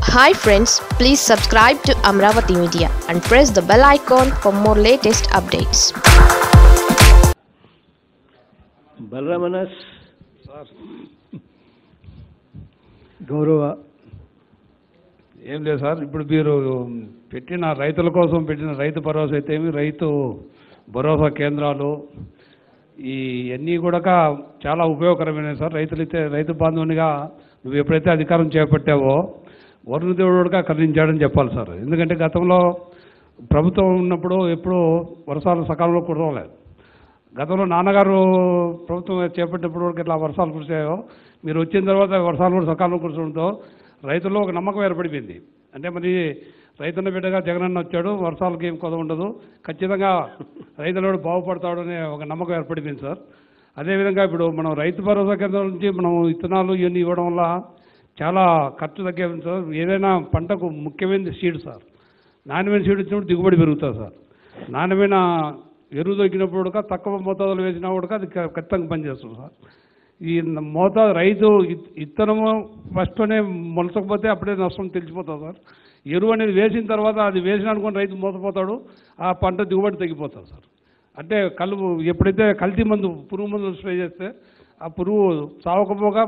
Hi friends please subscribe to Amaravati media and press the bell icon for more latest updates బలరామనస్ గౌరవ ఏం లేదు sir ఇప్పుడు మీరు పెట్టిన రైతుల కోసం పెట్టిన రైతు భరోసా అయితే ఏమి రైతు భరోసా కేంద్రాలు ఈ అన్నీ కూడా చాలా ఉపయోగకరమైనవి సార్ రైతులైతే రైతు బాంధవునిగా నువ్వు ఎప్పుడైతే అధికారం చేపట్టావో వరుణదేవుడుగా కరుణించాడని చెప్పాలి సార్ ఎందుకంటే గతంలో ప్రభుత్వం ఉన్నప్పుడు ఎప్పుడూ వర్షాలు సకాలంలో కురవలేదు గతంలో నాన్నగారు ప్రభుత్వం చేపట్టినప్పుడు వరకు ఇట్లా వర్షాలు కురిసాయో మీరు వచ్చిన తర్వాత వర్షాలు కూడా సకాలంలో కురవడంతో రైతుల్లో ఒక నమ్మకం ఏర్పడిపోయింది అంటే మరి రైతున్న బిడ్డగా జగనన్న వచ్చాడు వర్షాలకి ఏం కొద ఉండదు ఖచ్చితంగా రైతులు బాగుపడతాడు అనే ఒక నమ్మకం ఏర్పడిపోయింది సార్ అదేవిధంగా ఇప్పుడు మనం రైతు భరోసా కేంద్రం నుంచి మనం విత్తనాలు ఇవన్నీ ఇవ్వడం వల్ల చాలా ఖర్చు తగ్గే ఉంది సార్ ఏదైనా పంటకు ముఖ్యమైనది సీడ్ సార్ నాణ్యమైన సీడ్ ఇచ్చినప్పుడు దిగుబడి పెరుగుతుంది సార్ నాణ్యమైన ఎరువు దొరికినప్పుడు కూడా తక్కువ మోతాదులు వేసినా కూడా అది ఖ- ఖచ్చితంగా పనిచేస్తుంది సార్ ఈ న- మోతాదు రైతు ఇత్- ఇత్తనము ఫస్ట్లోనే మొలచకపోతే అప్పుడే నష్టం తెలిసిపోతుంది సార్ ఎరువు అనేది వేసిన తర్వాత అది వేసిన అనుకుని రైతు మోసపోతాడు ఆ పంట దిగుబడి తగ్గిపోతుంది సార్ అంటే కలుపు ఎప్పుడైతే కల్తీ మందు పురుగు మందులు స్ప్రే చేస్తే ఆ పురుగు చావకపోగా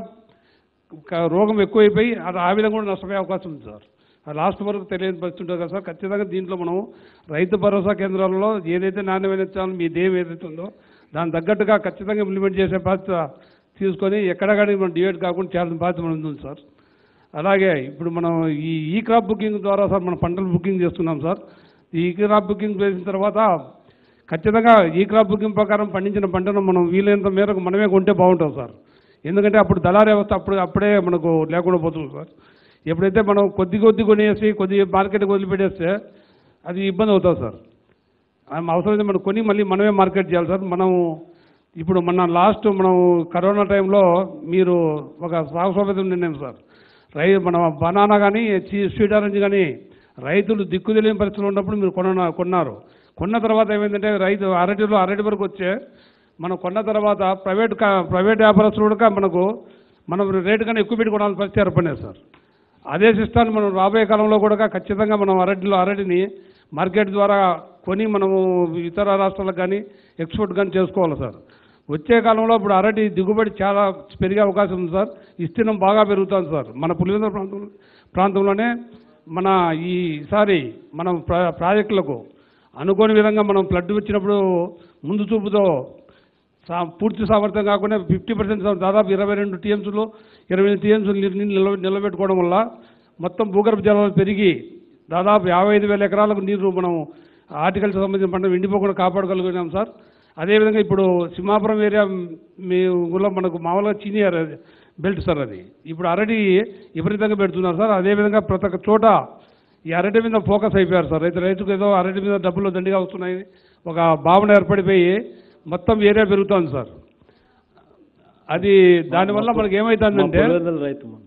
క- రోగం ఎక్కువైపోయి అది ఆ విధంగా కూడా నష్టపోయే అవకాశం ఉంది సార్ ఆ లాస్ట్ వరకు తెలియని పరిస్థితి ఉంటుంది కదా సార్ ఖచ్చితంగా దీంట్లో మనం రైతు భరోసా కేంద్రాలలో ఏదైతే నాణ్యమైన విత్తనాలు మీ దేవం ఏదైతే ఉందో దాని తగ్గట్టుగా ఖచ్చితంగా ఇంప్లిమెంట్ చేసే బాధ్యత తీసుకొని ఎక్కడక్కడ మనం డివైడ్ కాకుండా చేయాల్సిన బాధ్యత మనం ఉంది సార్ అలాగే ఇప్పుడు మనం ఈ ఈ క్రాప్ బుకింగ్ ద్వారా సార్ మనం పంటలు బుకింగ్ చేస్తున్నాం సార్ ఈ క్రాప్ బుకింగ్ చేసిన తర్వాత ఖచ్చితంగా ఈ క్రాప్ బుకింగ్ ప్రకారం పండించిన పంటను మనం వీలైనంత మేరకు మనమే కొంటే బాగుంటుంది సార్ ఎందుకంటే అప్పుడు దళారీ వ్యవస్థ అప్పుడు అప్పుడే మనకు లేకుండా పోతుంది సార్ ఎప్పుడైతే మనం కొద్ది కొద్ది కొనేసి కొద్ది మార్కెట్కి వదిలిపెట్టేస్తే అది ఇబ్బంది అవుతుంది సార్ ఆ అవసరమైతే మనం కొని మళ్ళీ మనమే మార్కెట్ చేయాలి సార్ మనం ఇప్పుడు మన లాస్ట్ మనం కరోనా టైంలో మీరు ఒక సాగుసోపేతం నిర్ణయం సార్ రై మన బనానా కానీ స్వీట్ ఆరెంజ్ కానీ రైతులు దిక్కు తెలియని పరిస్థితులు ఉన్నప్పుడు మీరు కొన కొన్నారు కొన్న తర్వాత ఏమైందంటే రైతు అరటిలో అరటి వరకు వచ్చే మనం కొన్న తర్వాత ప్రైవేట్ కా- ప్రైవేట్ వ్యాపారస్తులు కూడా మనకు మనం రేటు కన్నా ఎక్కువ పెట్టి కొనాల్సిన పరిస్థితి ఏర్పడినాయి సార్ అదే సిస్టాన్ని మనం రాబోయే కాలంలో కూడా ఖచ్చితంగా మనం అరటిలో అరటిని మార్కెట్ ద్వారా కొని మనము ఇతర రాష్ట్రాలకు కానీ ఎక్స్పోర్ట్ కానీ చేసుకోవాలి సార్ వచ్చే కాలంలో ఇప్పుడు అరటి దిగుబడి చాలా పెరిగే అవకాశం ఉంది సార్ విస్తీర్ణం బాగా పెరుగుతుంది సార్ మన పులివెందుల ప్రాంతం ప్రాంతంలోనే మన ఈసారి మనం ప్రా ప్రాజెక్టులకు అనుకోని విధంగా మనం ఫ్లడ్ వచ్చినప్పుడు ముందు చూపుతో సా పూర్తి సామర్థ్యం కాకుండా ఫిఫ్టీ పర్సెంట్ దాదాపు ఇరవై రెండు టీఎంసీలు ఇరవై ఎనిమిది టీఎంసీలు నీరు నిల్వ నిలబెట్టుకోవడం వల్ల మొత్తం భూగర్భ జలాలు పెరిగి దాదాపు యాభై ఐదు వేల ఎకరాలకు నీరు మనం హార్టికల్చర్ సంబంధించిన పంట ఎండిపోకుండా కాపాడగలుగుతున్నాం సార్ అదేవిధంగా ఇప్పుడు సింహాపురం ఏరియా మీ ఊళ్ళో మనకు మామూలుగా సీనియర్ బెల్ట్ సార్ అది ఇప్పుడు అరటి విపరీతంగా పెడుతున్నారు సార్ అదేవిధంగా ప్రతి ఒక్క చోట ఈ అరటి మీద ఫోకస్ అయిపోయారు సార్ రైతు రైతుకు ఏదో అరటి మీద డబ్బులు దండిగా వస్తున్నాయి ఒక భావన ఏర్పడిపోయి మొత్తం ఏరియా పెరుగుతోంది సార్ అది దానివల్ల మనకి ఏమవుతుందంటే మా పులివెందుల రైతు మనం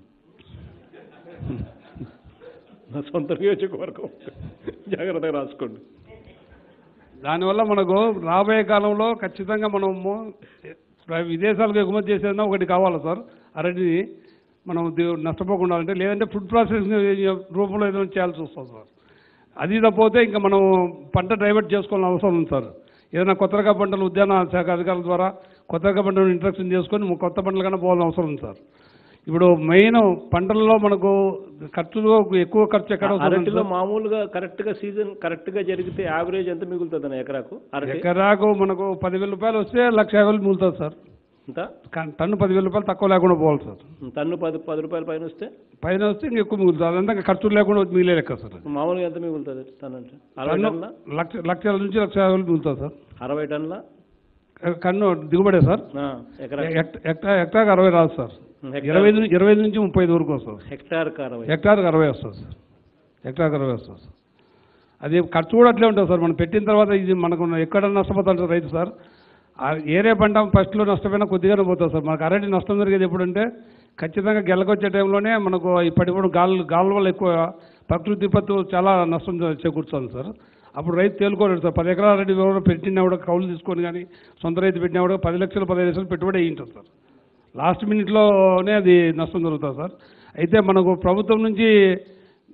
నా సొంత నియోజకవర్గం జాగ్రత్తగా రాసుకోండి దానివల్ల మనకు రాబోయే కాలంలో ఖచ్చితంగా మనము విదేశాలకు ఎగుమతి చేసేదన్నా ఒకటి కావాలి సార్ అరటిని మనం ది- నష్టపోకుండా అంటే లేదంటే ఫుడ్ ప్రాసెసింగ్ రూపంలో ఏదైనా చేయాల్సి వస్తుంది సార్ అది తప్పితే ఇంకా మనం పంట డైవర్ట్ చేసుకోవాల్సిన అవసరం ఉంది సార్ ఏదైనా కొత్త రక పంటలు ఉద్యాన శాఖ అధికారుల ద్వారా కొత్త రక పంటలు ఇంట్రక్షన్ చేసుకొని కొత్త పంటల కన్నా పోవాల్సిన అవసరం ఉంది సార్ ఇప్పుడు మెయిన్ పంటల్లో మనకు ఖర్చులు ఎక్కువ ఖర్చు ఎక్కడ వస్తుంది అరటిలో మామూలుగా కరెక్ట్ గా సీజన్ కరెక్ట్ గా జరిగితే యావరేజ్ ఎంత మిగులుతుంది అన్న ఎకరాకు అరటి ఎకరాకు మనకు పదివేల రూపాయలు వస్తే లక్ష యాభై వేలు మిగులుతుంది సార్ ఎంత కానీ టన్ను పదివేల రూపాయలు తక్కువ లేకుండా పోవాలి సార్ టన్ను పది పది రూపాయల పైన వస్తే పైన వస్తే ఇంకా ఎక్కువ మిగులుతుంది అదంతా ఇంకా ఖర్చులు లేకుండా మిగిలే లెక్క సార్ అది. మామూలుగా ఎంత మిగులుతుంది టన్ అంటే అరవై టన్ను టన్నుల లక్ష లక్షల నుంచి లక్ష యాభై వేలు మిగులుతుంది సార్ అరవై టన్నుల కన్ను దిగుబడే సార్ ఆ, ఎకరా హెక్ట- హెక్టా హెక్టార్కి అరవై రాదు సార్ హెక్టార్- ఇరవై నుంచి ఇరవై ఐదు నుంచి ముప్పై ఐదు వరకు వస్తుంది హెక్టార్కి అరవై హెక్టార్కి అరవై వస్తుంది సార్ హెక్టార్కి అరవై వస్తుంది సార్ అది ఖర్చు కూడా అట్లే ఉంటుంది సార్ మనం పెట్టిన తర్వాత ఇది మనకు ఎక్కడ నష్టపోతాడు రైతు సార్ ఆ ఏరియా పంట ఫస్ట్లో నష్టపోయినా కొద్దిగానే పోతుంది సార్ మనకు అరటి నష్టం జరిగేది ఎప్పుడంటే ఖచ్చితంగా గెలకొచ్చే టైంలోనే మనకు ఈ పడిపోవడం గాలు గాలుల వల్ల ఎక్కువ ప్రకృతి విపత్తు చాలా నష్టం చే- చేకూరుతుంది సార్ అప్పుడు రైతు తేలుకోలేడు సార్ పది ఎకరాల రెడ్డి ఎవరో పెట్టినా కూడా కౌలు తీసుకొని కానీ సొంత రైతు పెట్టినా కూడా పది లక్షలు పదిహేను లక్షలు పెట్టుబడి అయ్యి ఉంటుంది సార్ లాస్ట్ మినిట్లోనే అది నష్టం జరుగుతుంది సార్ అయితే మనకు ప్రభుత్వం నుంచి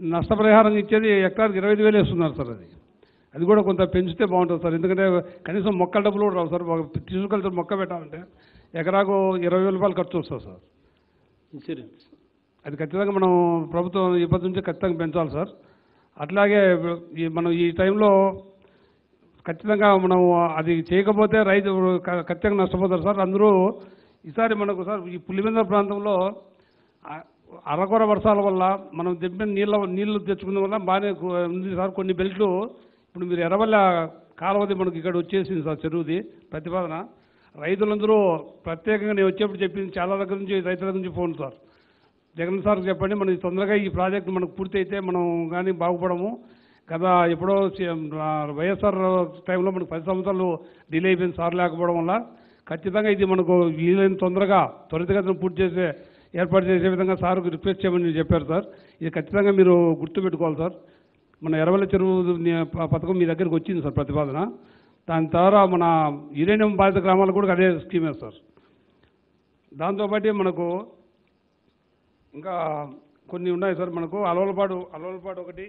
నష్టపరిహారం ఇచ్చేది ఎకరానికి ఇరవై ఐదు వేలు వేస్తున్నారు సార్ అది అది కూడా కొంత పెంచితే బాగుంటుంది సార్ ఎందుకంటే కనీసం మొక్కల డబ్బులు కూడా రావు సార్ ఒక టిష్యూ కల్చర్ మొక్క పెట్టాలంటే ఎకరాకు ఇరవై వేల రూపాయలు ఖర్చు వస్తుంది సార్ ఇన్సూరెన్స్ అది ఖచ్చితంగా మనం ప్రభుత్వం ఇప్పటి నుంచి ఖచ్చితంగా పెంచాలి సార్ అట్లాగే ఈ మనం ఈ టైంలో ఖచ్చితంగా మనం అది చేయకపోతే రైతు క- ఖచ్చితంగా నష్టపోతారు సార్ అందరూ ఈసారి మనకు సార్ ఈ పులివెందుల ప్రాంతంలో ఆ- అరకొర వర్షాల వల్ల మనం తెప్పిన నీళ్ళ నీళ్లు తెచ్చుకున్న వల్ల బాగానే కు- ఉంది సార్ కొన్ని బెల్ట్లు ఇప్పుడు మీరు ఎర్రవల్ల కాలువది మనకి ఇక్కడ వచ్చేసింది సార్ చెరువుది ప్రతిపాదన రైతులందరూ ప్రత్యేకంగా నేను వచ్చేప్పుడు చెప్పింది చాలా దగ్గర నుంచి రైతుల దగ్గర నుంచి ఫోన్ సార్ జగన్ సార్ చెప్పండి మనం తొందరగా ఈ ప్రాజెక్ట్ మనకు పూర్తి అయితే మనం కానీ బాగుపడము కదా ఎప్పుడో సి- ఆ, వైఎస్ఆర్ టైంలో మనకు పది సంవత్సరాలు డిలే అయిపోయింది సార్ లేకపోవడం వల్ల ఖచ్చితంగా ఇది మనకు వీలైన తొందరగా త్వరితగతిన పూర్తి చేసే ఏర్పాటు చేసే విధంగా సార్కు రిక్వెస్ట్ చేయమని చెప్పారు సార్ ఇది ఖచ్చితంగా మీరు గుర్తుపెట్టుకోవాలి సార్ మన ఎర్రవల్లి చెరువు ని- ప- పథకం మీ దగ్గరికి వచ్చింది సార్ ప్రతిపాదన దాని ద్వారా మన యురేనియం బాధిత గ్రామాలకు కూడా అదే స్కీమే సార్ దాంతోపాటు మనకు ఇంకా కొన్ని ఉన్నాయి సార్ మనకు అలవలపాడు అలవలపాడు ఒకటి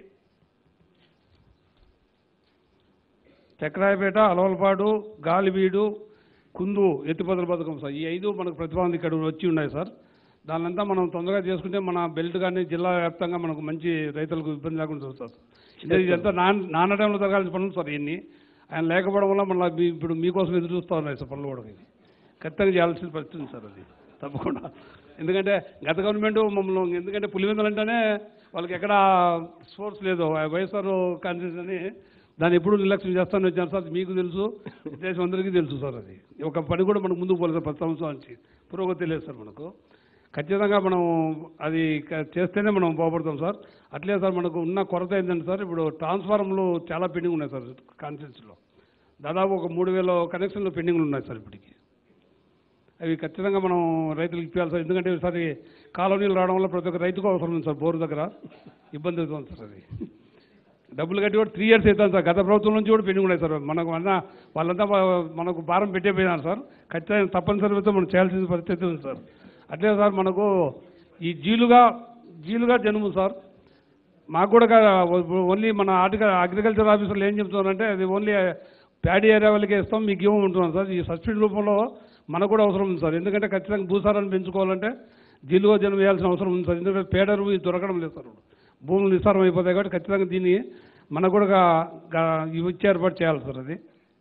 చక్రాయపేట అలవలపాడు గాలివీడు కుందు ఎత్తిపోతల పథకం సార్ ఈ ఐదు మనకు ప్రతిపాదనలు ఇక్కడ వచ్చి ఉన్నాయి సార్ దానంతా మనం తొందరగా చేసుకుంటే మన బెల్ట్ కానీ జిల్లా వ్యాప్తంగా మనకు మంచి రైతులకు ఇబ్బంది లేకుండా ఉంటుంది సార్ ఇది ఇదంతా నాన్ నాన్న టైంలో జరగాల్సిన పనులు సార్ ఇవన్నీ ఆయన లేకపోవడం వల్ల మళ్ళీ మీ ఇప్పుడు మీకోసం ఎదురు చూస్తూ ఉన్నాయి సార్ పనులు కూడా ఇవి ఖచ్చితంగా చేయాల్సిన పరిస్థితి ఉంది సార్ అది తప్పకుండా ఎందుకంటే గత గవర్నమెంట్ మమ్మల్ని ఎందుకంటే పులివెందులు అంటేనే వాళ్ళకి ఎక్కడ సోర్స్ లేదు వైఎస్ఆర్ కాన్స్టిట్యూషన్ అని దాన్ని ఎప్పుడు నిర్లక్ష్యం చేస్తాను వచ్చాను సార్ మీకు తెలుసు దేశం అందరికీ తెలుసు సార్ అది ఒక పని కూడా మనకు ముందుకు పోలేదు సార్ పది సంవత్సరాల నుంచి పురోగతి లేదు సార్ మనకు ఖచ్చితంగా మనం అది క- చేస్తేనే మనం బాగుపడతాం సార్ అట్లే సార్ మనకు ఉన్న కొరత ఏంటంటే సార్ ఇప్పుడు ట్రాన్స్ఫార్మర్లు చాలా పెండింగ్ ఉన్నాయి సార్ కాన్స్టిట్యూన్సీలో దాదాపు ఒక మూడు వేల కనెక్షన్లు పెండింగ్లు ఉన్నాయి సార్ ఇప్పటికి అవి ఖచ్చితంగా మనం రైతులకు ఇప్పించాలి సార్ ఎందుకంటే ఈసారి కాలనీలు రావడం వల్ల ప్రతి ఒక్క రైతుకు అవసరం ఉంది సార్ బోరు దగ్గర ఇబ్బంది అవుతుంది సార్ అది డబ్బులు కట్టి కూడా త్రీ ఇయర్స్ అవుతుంది సార్ గత ప్రభుత్వం నుంచి కూడా పెండింగ్ ఉన్నాయి సార్ మనకు అన్న వాళ్ళంతా మా- మనకు భారం పెట్టే పోయినారు సార్ ఖచ్చితంగా తప్పనిసరితో మనం చేయాల్సిన పరిస్థితి ఉంది సార్ అట్లే సార్ మనకు ఈ జీలుగా జీలుగా జన్ము సార్ మాకు కూడా కా- ఓన్లీ మన ఆర్టికల్ అగ్రికల్చర్ ఆఫీసర్లు ఏం చెప్తున్నారంటే అది ఓన్లీ ప్యాడీ ఏరియా వాళ్ళకి ఇస్తాం మీకు ఇవ్వమంటున్నారు సార్ ఈ సబ్సిడీ రూపంలో మనకు కూడా అవసరం ఉంది సార్ ఎందుకంటే ఖచ్చితంగా భూసారాన్ని పెంచుకోవాలంటే జిల్లుగా జనం వేయాల్సిన అవసరం ఉంది సార్ ఎందుకంటే పేడరు ఇవి దొరకడం లేదు సార్ భూములు నిస్సారం అయిపోతాయి కాబట్టి ఖచ్చితంగా దీన్ని మనకు కూడా గా- గా- ఇవి ఇచ్చే ఏర్పాటు చేయాలి సార్ అది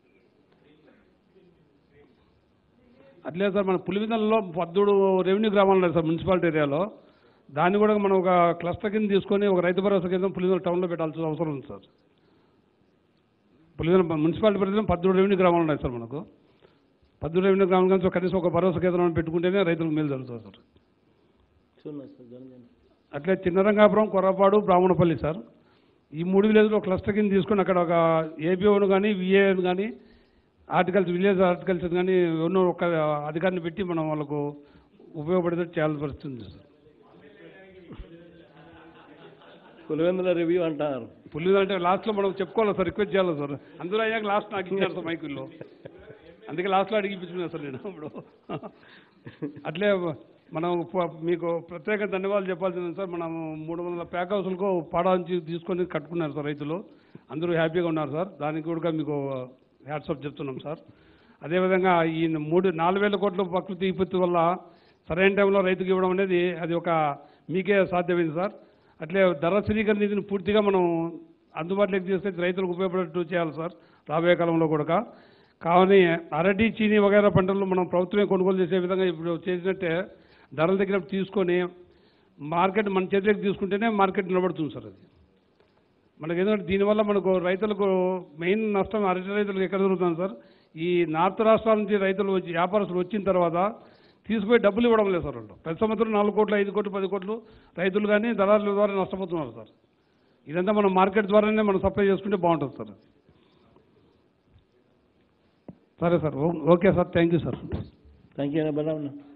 అట్లే సార్ మన పులివెందులలో పద్దుడు రెవెన్యూ గ్రామాలు ఉన్నాయి సార్ మున్సిపాలిటీ ఏరియాలో దాన్ని కూడా మనం ఒక క్లస్టర్ కింద తీసుకొని ఒక రైతు భరోసా కింద పులివెందుల టౌన్లో పెట్టాల్సిన అవసరం ఉంది సార్ పులివెందుల మున్సిపాలిటీ పరిధిలో పద్దుడు రెవెన్యూ గ్రామాలు ఉన్నాయి సార్ మనకు పద్దుడు రెవెన్యూ గ్రామం కానీ కనీసం ఒక భరోసా కేంద్రం పెట్టుకుంటేనే రైతులకు మేలు జరుగుతుంది సార్ చూడండి సార్ జనజన అట్లే చిన్నరంగాపురం కొర్రపాడు బ్రాహ్మణపల్లి సార్ ఈ మూడు విలేజ్లో క్లస్టర్ కింద తీసుకొని అక్కడ ఒక ఏపీఓను కానీ విఏను కానీ ఆర్టికల్చర్ విలేజ్ ఆర్టికల్చర్ కానీ ఉన్న ఒక అధికారిని పెట్టి మనం వాళ్ళకు ఉపయోగపడేటట్టు చేయాల్సిన పరిస్థితి ఉంది సార్ పులివెందుల రివ్యూ అంటారు పుల్లి అంటే లాస్ట్లో మనం చెప్పుకోవాలి సార్ రిక్వెస్ట్ చేయాలి సార్ అందులో అయ్యాక లాస్ట్ నాకు ఇచ్చారు సార్ మైకుల్లో అందుకే లాస్ట్లో అడిగిపించుకున్నాను సార్ నేను ఇప్పుడు అట్లే మనం ప- మీకు ప్రత్యేక ధన్యవాదాలు చెప్పాల్సింది సార్ మనం మూడు వందల ప్యాక్ హౌస్లకు పాడానికి తీసుకొని కట్టుకున్నారు సార్ రైతులు అందరూ హ్యాపీగా ఉన్నారు సార్ దానికి కూడా మీకు హ్యాట్సప్ చెప్తున్నాం సార్ అదేవిధంగా ఈ మూడు నాలుగు వేల కోట్ల ప్రకృతి విపత్తు వల్ల సరైన టైంలో రైతుకి ఇవ్వడం అనేది అది ఒక మీకే సాధ్యమైంది సార్ అట్లే ధర స్థిరీకరణ నిధిని పూర్తిగా మనం అందుబాటులోకి తీసుకొచ్చి రైతులకు ఉపయోగపడేట్టు చేయాలి సార్ రాబోయే కాలంలో కూడా కావని అరటి చీని వగైరా పంటలు మనం ప్రభుత్వమే కొనుగోలు చేసే విధంగా ఇప్పుడు చేసినట్టే ధరల దగ్గర తీసుకొని మార్కెట్ మన చేతిలోకి తీసుకుంటేనే మార్కెట్ నిలబడుతుంది సార్ అది మనకి ఎందుకంటే దీనివల్ల మనకు రైతులకు మెయిన్ నష్టం అరటి రైతులకు ఎక్కడ జరుగుతుంది సార్ ఈ నార్త్ రాష్ట్రాల నుంచి రైతులు వచ్చి వ్యాపారస్తులు వచ్చిన తర్వాత తీసుకుపోయి డబ్బులు ఇవ్వడం లేదు సార్ వాళ్ళు ప్రతి సంవత్సరం నాలుగు కోట్లు ఐదు కోట్లు పది కోట్లు రైతులు కానీ దళారుల ద్వారా నష్టపోతున్నారు సార్ ఇదంతా మనం మార్కెట్ ద్వారానే మనం సప్లై చేసుకుంటే బాగుంటుంది సార్ సరే సార్ ఓ- okay sir thank you sir thank you బలా ఉన్నా